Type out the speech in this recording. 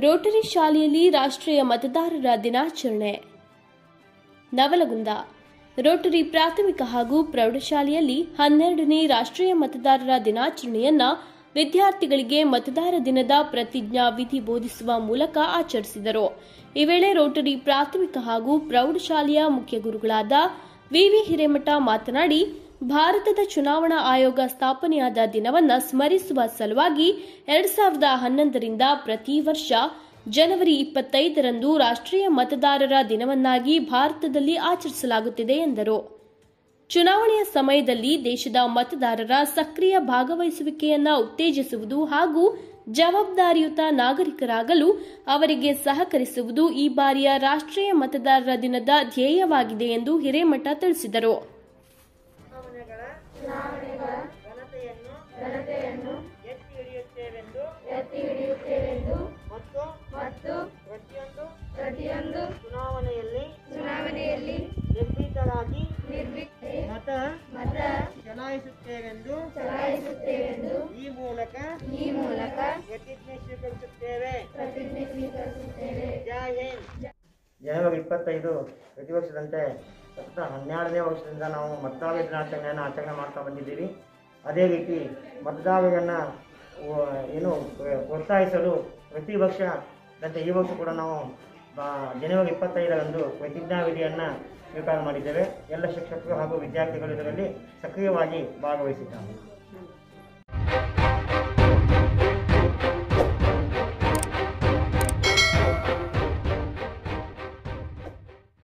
Rotary ಶಾಲೆಯಲ್ಲಿ ರಾಷ್ಟ್ರೀಯ ಮತದಾರರ ದಿನಾಚರಣೆ ನವಲಗುಂದ ರೋಟರಿ ಪ್ರಾಥಮಿಕ ಹಾಗೂ ಪ್ರೌಢಶಾಲೆಯಲ್ಲಿ ಹನ್ನೆರಡನೇ ರಾಷ್ಟ್ರೀಯ ಮತದಾರರ ದಿನಾಚರಣೆಯನ್ನ ವಿದ್ಯಾರ್ಥಿಗಳಿಗೆ ಮತದಾರ ದಿನದ ಪ್ರತಿಜ್ಞಾ ವಿಧಿ ಬೋಧಿಸುವ ಮೂಲಕ ಆಚರಿಸಿದರು ಈ ವೇಳೆ ರೋಟರಿ ಪ್ರಾಥಮಿಕ ಹಾಗೂ ಪ್ರೌಢಶಾಲೆಯ ಮುಖ್ಯ ಗುರುಗಳಾದ ವಿವಿ ಹಿರೇಮಠ ಮಾತನಾಡಿ ಭಾರತದ ಚುನಾವಣಾ ಆಯೋಗ ಸ್ಥಾಪನೆಯಾದ ದಿನವನ್ನ ಸ್ಮರಿಸುವ ಸಲುವಾಗಿ ಎರಡ್ ಸಾವಿರದ ಹನ್ನೊಂದರಿಂದ ಪ್ರತಿ ವರ್ಷ ಜನವರಿ ಇಪ್ಪತ್ತೈದರಂದು ರಾಷ್ಟ್ರೀಯ ಮತದಾರರ ದಿನವನ್ನಾಗಿ ಭಾರತದಲ್ಲಿ ಆಚರಿಸಲಾಗುತ್ತಿದೆ ಎಂದರು ಚುನಾವಣೆಯ ಸಮಯದಲ್ಲಿ ದೇಶದ ಮತದಾರರ ಸಕ್ರಿಯ ಭಾಗವಹಿಸುವಿಕೆಯನ್ನ ಉತ್ತೇಜಿಸುವುದು ಹಾಗೂ ಜವಾಬ್ದಾರಿಯುತ ನಾಗರಿಕರಾಗಲು ಅವರಿಗೆ ಸಹಕರಿಸುವುದು ಈ ಬಾರಿಯ ರಾಷ್ಟ್ರೀಯ ಮತದಾರರ ದಿನದ ಧ್ಯೇಯವಾಗಿದೆ ಎಂದು ಹಿರೇಮಠ ತಿಳಿಸಿದರು ಚುನಾವಣೆಗಳ ಘನತೆಯನ್ನು ಎತ್ತಿ ಹಿಡಿಯುತ್ತೇವೆಂದು ಮತ್ತು ಪ್ರತಿಯೊಂದು ಚುನಾವಣೆಯಲ್ಲಿ ನಿರ್ಭೀತರಾಗಿ ಮತ ಚಲಾಯಿಸುತ್ತೇವೆಂದು ಈ ಮೂಲಕ ಪ್ರತಿಜ್ಞೆ ಸ್ವೀಕರಿಸುತ್ತೇವೆ ಜೈ ಹಿಂದ್ ಜನವರಿ ಇಪ್ಪತ್ತೈದು ಪ್ರತಿ ವರ್ಷದಂತೆ ಸತತ ಹನ್ನೆರಡನೇ ವರ್ಷದಿಂದ ನಾವು ಮತದಾರ ದಿನಾಚರಣೆಯನ್ನು ಆಚರಣೆ ಮಾಡ್ತಾ ಬಂದಿದ್ದೀವಿ ಅದೇ ರೀತಿ ಮತದಾರರನ್ನು ಏನು ಪ್ರೋತ್ಸಾಹಿಸಲು ಪ್ರತಿ ವರ್ಷದಂತೆ ಈ ವರ್ಷ ಕೂಡ ನಾವು ಬ- ಜನವರಿ ಇಪ್ಪತ್ತೈದರಂದು ಪ್ರತಿಜ್ಞಾವಿಧಿಯನ್ನು ಸ್ವೀಕಾರ ಮಾಡಿದ್ದೇವೆ ಎಲ್ಲ ಶಿಕ್ಷಕರು ಹಾಗೂ ವಿದ್ಯಾರ್ಥಿಗಳು ಇದರಲ್ಲಿ ಸಕ್ರಿಯವಾಗಿ ಭಾಗವಹಿಸಿದ್ದಾರೆ